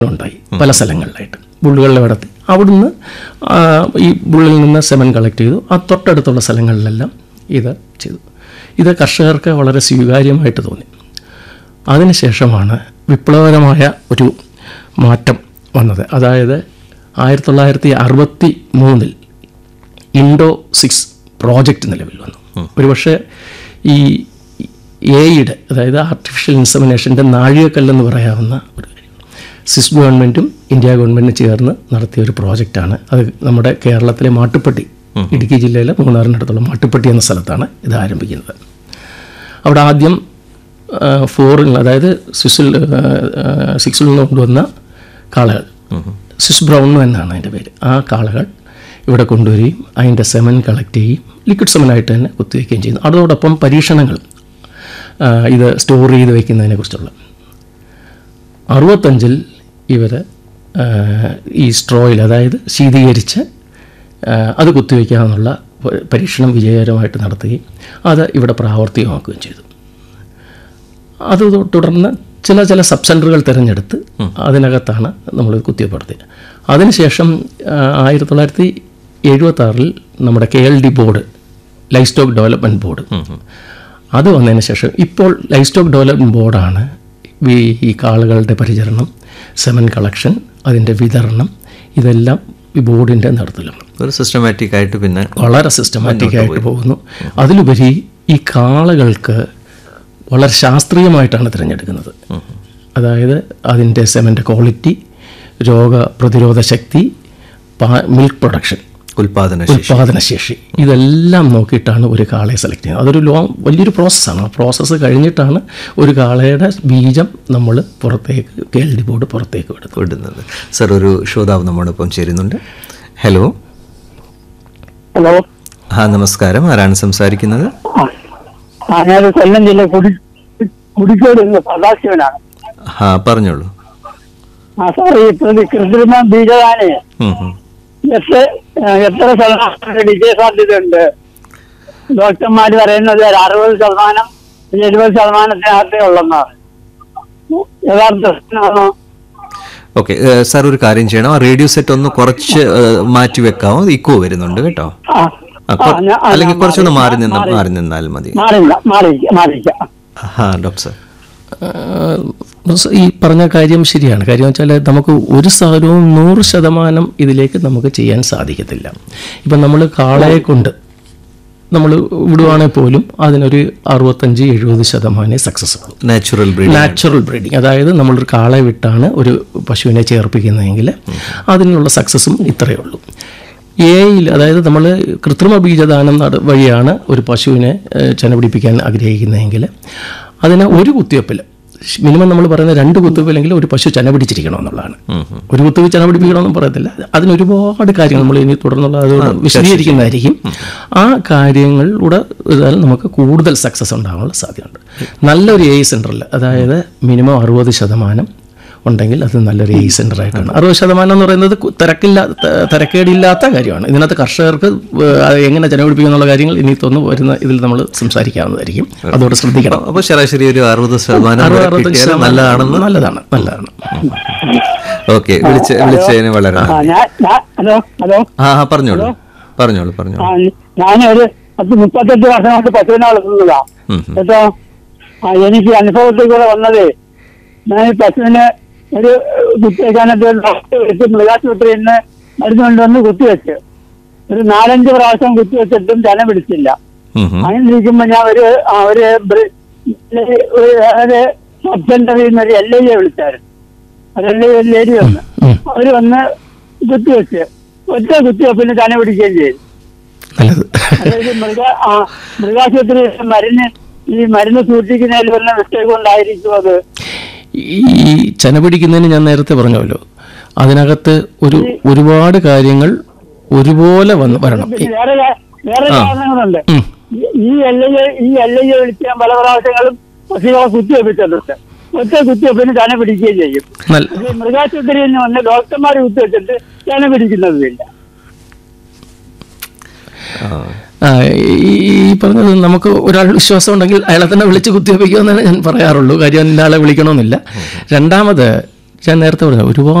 ഉണ്ടായി പല സ്ഥലങ്ങളിലായിട്ട് ബുള്ളുകളിലെ നടത്തി അവിടുന്ന് ആ, ഈ ബുള്ളിൽ നിന്ന് സെമൻ കളക്ട് ചെയ്തു ആ തൊട്ടടുത്തുള്ള സ്ഥലങ്ങളിലെല്ലാം ഇത് ചെയ്തു ഇത് കർഷകർക്ക് വളരെ സ്വീകാര്യമായിട്ട് തോന്നി അതിനുശേഷമാണ് വിപ്ലവകരമായ ഒരു മാറ്റം വന്നത് അതായത് ആയിരത്തി തൊള്ളായിരത്തി അറുപത്തി മൂന്നിൽ ഇൻഡോ സിക്സ് പ്രോജക്റ്റ് നിലവിൽ വന്നു ഒരുപക്ഷെ ഈ എയുടെ അതായത് ആർട്ടിഫിഷ്യൽ ഇൻസമിനേഷൻ്റെ നാഴികക്കല്ലെന്ന് പറയാവുന്ന ഒരു കാര്യം സിസ് ഗവൺമെൻറ്റും ഇന്ത്യ ഗവൺമെൻറ്റും ചേർന്ന് നടത്തിയ ഒരു പ്രോജക്റ്റാണ് അത് നമ്മുടെ കേരളത്തിലെ മാട്ടുപ്പെട്ടി ഇടുക്കി ജില്ലയിലെ മൂന്നാറിനടുത്തുള്ള മാട്ടുപ്പെട്ടി എന്ന സ്ഥലത്താണ് ഇത് ആരംഭിക്കുന്നത് അവിടെ ആദ്യം ഫോറിൽ അതായത് സ്വിസിൽ ആ, സിക്സിൽ നിന്ന് കൊണ്ടുവന്ന കാളകൾ സ്വിസ് ബ്രൗൺ എന്നാണ് അതിൻ്റെ പേര് ആ കാളകൾ ഇവിടെ കൊണ്ടുവരികയും അതിൻ്റെ സെമൻ കളക്ട് ചെയ്യുകയും ലിക്വിഡ് സെമനായിട്ട് തന്നെ കുത്തിവെക്കുകയും ചെയ്യുന്നു അതോടൊപ്പം പരീക്ഷണങ്ങൾ ആ, ഇത് സ്റ്റോർ ചെയ്ത് വയ്ക്കുന്നതിനെ കുറിച്ചുള്ള അറുപത്തഞ്ചിൽ ഇവർ ഈ സ്ട്രോയിൽ അതായത് ശീതീകരിച്ച് ആ, അത് കുത്തിവെക്കാമെന്നുള്ള പ- പരീക്ഷണം വിജയകരമായിട്ട് നടത്തുകയും അത് ഇവിടെ പ്രാവർത്തികമാക്കുകയും ചെയ്തു അത് തു- തുടർന്ന് ചില ചില സബ് സെൻറ്ററുകൾ തിരഞ്ഞെടുത്ത് അതിനകത്താണ് നമ്മൾ കുത്തിവെപ്പെടുത്തിയത് അതിനുശേഷം ആ, ആയിരത്തി തൊള്ളായിരത്തി എഴുപത്തി ആറിൽ നമ്മുടെ K L D board livestock development board അത് വന്നതിന് ശേഷം ഇപ്പോൾ ലൈഫ് സ്റ്റോക്ക് ഡെവലപ്മെൻറ്റ് ബോർഡാണ് ഈ ഈ കാളുകളുടെ പരിചരണം സെമൻ കളക്ഷൻ അതിൻ്റെ വിതരണം ഇതെല്ലാം ഈ ബോർഡിൻ്റെ നേതൃത്വത്തിലാണ് ഒരു സിസ്റ്റമാറ്റിക് ആയിട്ട് പിന്നെ വളരെ സിസ്റ്റമാറ്റിക് ആയിട്ട് പോകുന്നു അതിലുപരി ഈ കാളകൾക്ക് വളരെ ശാസ്ത്രീയമായിട്ടാണ് തിരഞ്ഞെടുക്കുന്നത് അതായത് അതിൻ്റെ സെമൻ്റെ ക്വാളിറ്റി രോഗപ്രതിരോധ ശക്തി മിൽക്ക് പ്രൊഡക്ഷൻ ഉൽപാദന ശേഷി ഉൽപാദനശേഷി ഇതെല്ലാം നോക്കിയിട്ടാണ് ഒരു കാളയെ സെലക്ട് ചെയ്യുന്നത് അതൊരു ലോങ് വലിയൊരു പ്രോസസ്സാണ് ആ പ്രോസസ്സ് കഴിഞ്ഞിട്ടാണ് ഒരു കാളയുടെ ബീജം നമ്മൾ പുറത്തേക്ക് കെ എൽ ഡി ബോർഡ് പുറത്തേക്ക് വിടുന്നത് വിടുന്നത് സർ ഒരു ശ്രോതാവ് നമ്മോടൊപ്പം ചേരുന്നുണ്ട് ഹലോ ഹലോ ആ നമസ്കാരം ആരാണ് സംസാരിക്കുന്നത് ആ ആ, ഞാൻ കൊല്ലം ജില്ല കുടി കുടിക്കോട് നിന്ന് സദാശിവനാണ് ആ പറഞ്ഞോളൂ ആ സാർ ഈ പ്രതി കൃത്രിമ ബീജദാനെ ഉം, ഉം. എത്ര ആ, എത്ര ശതമാനം വിജയ സാധ്യതയുണ്ട് ഡോക്ടർമാർ പറയുന്നത് ഒരു അറുപത് ശതമാനം ഒരു എഴുപത് ശതമാനത്തിനകത്തേ ഉള്ളെന്നാണ് യഥാർത്ഥ ഓക്കെ ഏഹ്, സാർ ഒരു കാര്യം ചെയ്യണം ആ റേഡിയോ സെറ്റ് ഒന്ന് കുറച്ച് ഏഹ്, മാറ്റി വെക്കാമോ ഇക്കോ വരുന്നുണ്ട് കേട്ടോ ആ ആ, കൊ- ആ, ഞാൻ- ആ, അല്ലെങ്കിൽ ഞാൻ കുറച്ചൊന്ന് മാറി മാറി- നിന്ന് മാറി- മാറി നിന്നാൽ മതി മാറില്ല മാറിയിരിക്കാം മാറിയിരിക്കാം ആ ഡോക്ടർ സാർ ആഹ് ഈ പറഞ്ഞ കാര്യം ശരിയാണ് കാര്യം വെച്ചാൽ നമുക്ക് ഒരു സാധനവും നൂറ് ശതമാനം ഇതിലേക്ക് നമുക്ക് ചെയ്യാൻ സാധിക്കത്തില്ല ഇപ്പം നമ്മൾ കാളയെ കൊണ്ട് നമ്മൾ വിടുവാണെങ്കിൽ പോലും അതിനൊരു അറുപത്തഞ്ച് എഴുപത് ശതമാനമേ സക്സസ് ഉള്ളൂ നാച്ചുറൽ ബ്രീഡ് നാച്ചുറൽ ബ്രീഡിങ് അതായത് നമ്മളൊരു കാളയെ വിട്ടാണ് ഒരു പശുവിനെ ചേർപ്പിക്കുന്നതെങ്കിൽ അതിനുള്ള സക്സസും ഇത്രയേ ഉള്ളൂ എയിൽ അതായത് നമ്മൾ കൃത്രിമ ബീജദാനം നട വഴിയാണ് ഒരു പശുവിനെ ഏഹ്, ചെന പിടിപ്പിക്കാൻ ആഗ്രഹിക്കുന്നതെങ്കിൽ അതിന് ഒരു കുത്തിവെപ്പിൽ മിനിമം നമ്മൾ പറയുന്ന രണ്ട് കുത്തിവെപ്പിലെങ്കിലും ഒരു പശു ചെന പിടിച്ചിരിക്കണം എന്നുള്ളതാണ് ഒരു കുത്തിവെപ്പ് ചെന പിടിപ്പിക്കണമെന്നും പറയത്തില്ല അതിന് ഒരുപാട് കാര്യങ്ങൾ നമ്മൾ ഇനി തുടർന്നുള്ള അതോട് വിശദീകരിക്കുന്നതായിരിക്കും ആ കാര്യങ്ങളിലൂടെ ഇതാൽ നമുക്ക് കൂടുതൽ സക്സസ് ഉണ്ടാകാനുള്ള സാധ്യതയുണ്ട് നല്ലൊരു എ സെൻറ്ററിൽ അതായത് മിനിമം അറുപത് ശതമാനം ഉണ്ടെങ്കിൽ അത് നല്ലൊരു എ സെൻറ്റർ ആയിട്ടാണ് അറുപത് ശതമാനം എന്ന് പറയുന്നത് കു- തിരക്കില്ല ത- തിരക്കേടില്ലാത്ത കാര്യമാണ് ഇതിനകത്ത് കർഷകർക്ക് ഏഹ്, അത് എങ്ങനെ ചെലവഴിപ്പിക്കുന്നുള്ള കാര്യങ്ങൾ ഇനി തോന്നു വരുന്ന ഇതിൽ നമ്മൾ സംസാരിക്കാവുന്നതായിരിക്കും അതോടെ ശ്രദ്ധിക്കണം അപ്പോൾ ശരാശരി ഒരു അറുപത് ശതമാനം അറുപത് വരെ അറുപത്തഞ്ച് കിട്ടിയാൽ ശതമാനം നല്ലതാണെന്ന് നല്ലതാണ് നല്ലതാണ് ഓക്കെ വിളിച്ച് വിളിച്ചതിന് വളരെ ആ നന്ദി. ഞാൻ ഞാൻ- ഹലോ ഹലോ ആ ആ പറഞ്ഞോളൂ പറഞ്ഞോളൂ പറഞ്ഞോളൂ ആ ഞാനൊരു പത്ത് മുപ്പത്തെട്ട് വർഷം കൊണ്ട് പശുവിനെ വളർത്തുന്നതാ ഉം, ഉം. കേട്ടോ ആ എനിക്ക് അനുഭവത്തിൽ കൂടെ വന്നത് ഞാൻ ഈ പശുവിനെ ഒരു കുത്തിവെക്കാനൊക്കെ ഒരു ഡോക്ടർ വെച്ച് മൃഗാശുപത്രിയിൽ നിന്ന് മരുന്ന് കൊണ്ടുവന്ന് കുത്തിവെച്ച് ഒരു നാലഞ്ച് പ്രാവശ്യം കുത്തിവെച്ചിട്ടും ജനം പിടിച്ചില്ല ഉം, ഉം. അങ്ങനെ ഇരിക്കുമ്പോ ഞാൻ ഒരു ആ, ഒരു ബ്രി- ഒരു ഒരു സബ് സെന്ററിൽ നിന്ന് ഒരു എൽ ഐ വിളിച്ചായിരുന്നു ഒരു എൽ ഐ ലേഡി വന്ന് ഉം. അവര് വന്ന് കുത്തിവെച്ച് ഒറ്റ കുത്തിവെപ്പിന് ജനം പിടിക്കുകയും ചെയ്തു നല്ലത് അതായത് മൃഗ ആ മൃഗാശുപത്രി മരുന്ന് ഈ മരുന്ന് സൂക്ഷിക്കുന്നതിൽ വല്ല മിസ്റ്റേക്ക് കൊണ്ടായിരിക്കും അത് ഈ ചെന പിടിക്കുന്നതിന് ഞാൻ നേരത്തെ പറഞ്ഞല്ലോ അതിനകത്ത് ഒരു ഒരുപാട് കാര്യങ്ങൾ ഒരുപോലെ വന്ന് വരണം പിന്നെ വേറെ കാ- വേറെ ആ. കാരണങ്ങളുണ്ട് ഉം. ഈ- ഈ എൽ ഐ ഈ എൽ ഐ വിളിച്ച് ഞാൻ പല പ്രാവശ്യങ്ങളും പശുക്കളെ കുത്തിവെപ്പിച്ചിട്ടുണ്ട് ഒറ്റ കുത്തിവെപ്പിന് ചന പിടിക്കുകയും ചെയ്യും നല്ല ഇത് ഈ മൃഗാശുപത്രിയിൽ നിന്ന് വന്ന് ഡോക്ടർമാർ കുത്തിവെച്ചിട്ട് ചന പിടിക്കുന്നതുമില്ല ആ. ആ, ഈ ഈ പറഞ്ഞത് നമുക്ക് ഒരാൾ വിശ്വാസം ഉണ്ടെങ്കിൽ അയാളെ തന്നെ വിളിച്ച് കുത്തിവെപ്പിക്കുമെന്നാണ് ഞാൻ പറയാറുള്ളൂ കാര്യം ഇന്ന ആളെ വിളിക്കണമെന്നില്ല രണ്ടാമത് ഞാൻ നേരത്തെ പറഞ്ഞ ഒരുപാട്